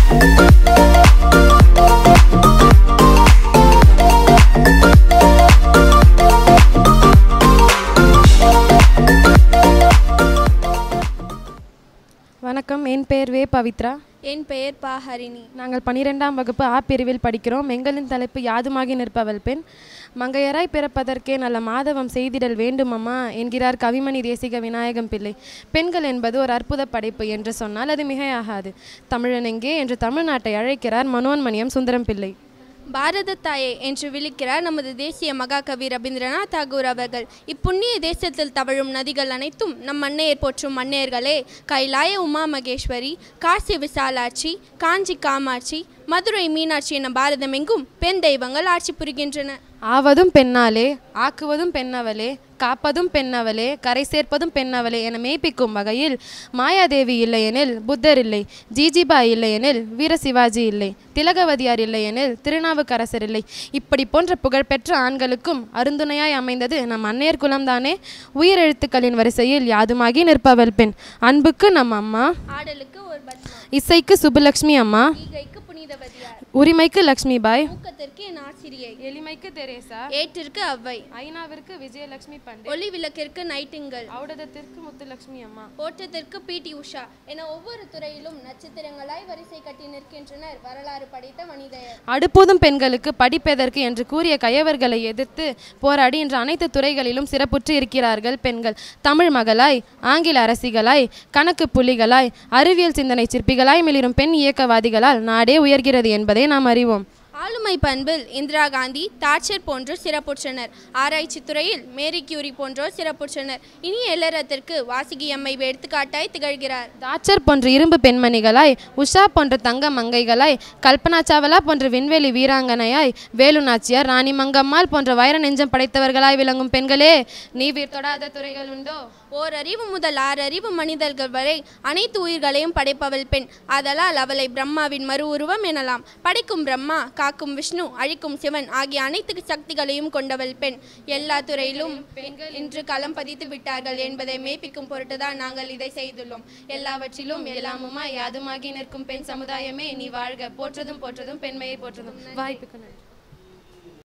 வணக்கம் என் பெயர் வே பவித்ரா என் பெயர் பா ஹரிணி நாங்கள் பன்னிரெண்டாம் வகுப்பு ஆ பிரிவில் படிக்கிறோம் எங்களின் தலைப்பு யாதுமாகி நிற்பவள் பெண் மங்கையராய் பிறப்பதற்கே நல்ல மாதவம் செய்திடல் வேண்டுமம்மா என்கிறார் கவிமணி தேசிக விநாயகம் பிள்ளை பெண்கள் என்பது ஒரு அற்புத படைப்பு என்று சொன்னால் அது மிகையாகாது தமிழன் எங்கே என்று தமிழ்நாட்டை அழைக்கிறார் மனோன்மணியம் சுந்தரம் பிள்ளை பாரத தாயே என்று விழிக்கிறார் நமது தேசிய மகாகவி ரவீந்திரநாத் தாகூர் அவர்கள் இப்புண்ணிய தேசத்தில் தவழும் நதிகள் அனைத்தும் நம் மன்னையர் போற்றும் மன்னையர்களே கைலாய உமா மகேஸ்வரி காசி விசாலாட்சி காஞ்சி காமாட்சி மதுரை மீனாட்சி என பாரதமெங்கும் பெண் தெய்வங்கள் ஆட்சி புரிகின்றன ஆவதும் பெண்ணாலே ஆக்குவதும் பெண்ணவளே காப்பதும் பெண்ணவளே கரை சேர்ப்பதும் பெண்ணவளே என மெய்ப்பிக்கும் வகையில் மாயாதேவி இல்லையெனில் புத்தர் இல்லை ஜிஜிபா இல்லையெனில் வீர சிவாஜி இல்லை திலகவதியார் இல்லையெனில் திருநாவுக்கரசர் இல்லை இப்படி போன்ற புகழ்பெற்ற ஆண்களுக்கும் அருந்துணையாய் அமைந்தது நம் அன்னையர் குலம்தானே உயிரெழுத்துக்களின் வரிசையில் யாதுமாகி நிற்பவள் பெண் அன்புக்கு நம் அம்மா ஆடலுக்கு ஒரு பத்மா இசைக்கு சுப்புலக்ஷ்மி அம்மா ஈகைக்கு புனிதவதியார் உரிமைக்கு லக்ஷ்மி பாய் ஊக்கத்திற்கு என் ஆசிரியை எளிமைக்கு தெரேசா ஏற்றிற்கு அவ்வை ஐநாவிற்கு விஜயலட்சுமி பண்டே ஒளி விளக்கிற்கு நைட்டிங்கல் ஔடதத்திற்கு முத்துலட்சுமி அம்மா ஓட்டத்திற்கு பிடி உஷா என ஒவ்வொரு துறையிலும் நட்சத்திரங்களாய் வரிசை கட்டி நிற்கின்றனர் வரலாறு படைத்த மனிதர் அடுப்போதும் பெண்களுக்கு படிப்பெதற்கு என்று கூறிய கயவர்களை எதிர்த்து போராடி இன்று அனைத்து துறைகளிலும் சிறப்புற்று இருக்கிறார்கள் பெண்கள் தமிழ் மகளாய் ஆங்கில அரசிகளாய் கணக்கு புலிகளாய் அறிவியல் சிந்தனை சிற்பிகளாய் மிளிரும் பெண் இயக்கவாதிகளால் நாடே உயர்கிறது என்பதை நாம் அறிவோம் ஆளுமை பண்பில் இந்திரா காந்தி தாட்சர் போன்றோர் சிறப்புற்றனர் ஆராய்ச்சி துறையில் மேரி கியூரி போன்றோர் சிறப்புற்றனர் இனி எல்லரத்திற்கு வாசுகி அம்மை எடுத்துக்காட்டாய் திகழ்கிறார் தாச்சர் போன்ற இரும்பு பெண்மணிகளாய் உஷா போன்ற தங்க மங்கைகளாய் கல்பனா சாவலா போன்ற விண்வெளி வீராங்கனையாய் வேலு நாச்சியார் ராணி மங்கம்மாள் போன்ற வைர நெஞ்சம் படைத்தவர்களாய் விளங்கும் பெண்களே நீ வீர் தொடாத துறைகள் உண்டோ ஓர் அறிவு முதல் ஆறு அறிவு மனிதர்கள் வரை அனைத்து உயிர்களையும் படைப்பவள் பெண் ஆதலால் அவளை பிரம்மாவின் மறு உருவம் எனலாம் படைக்கும் பிரம்மா காக்கும் விஷ்ணு அழிக்கும் சிவன் ஆகிய அனைத்து சக்திகளையும் கொண்டவள் பெண் எல்லா துறையிலும் பெண்கள் இன்று களம் பதித்து விட்டார்கள் என்பதை மெய்ப்பிக்கும் பொருட்டுதான் நாங்கள் இதை செய்துள்ளோம் எல்லாவற்றிலும் எல்லாமுமாய் யாதுமாகி நிற்கும் பெண் சமுதாயமே நீ வாழ்க போற்றதும் போற்றதும் பெண்மையை போற்றதும் வாய்ப்புக்கு நன்றி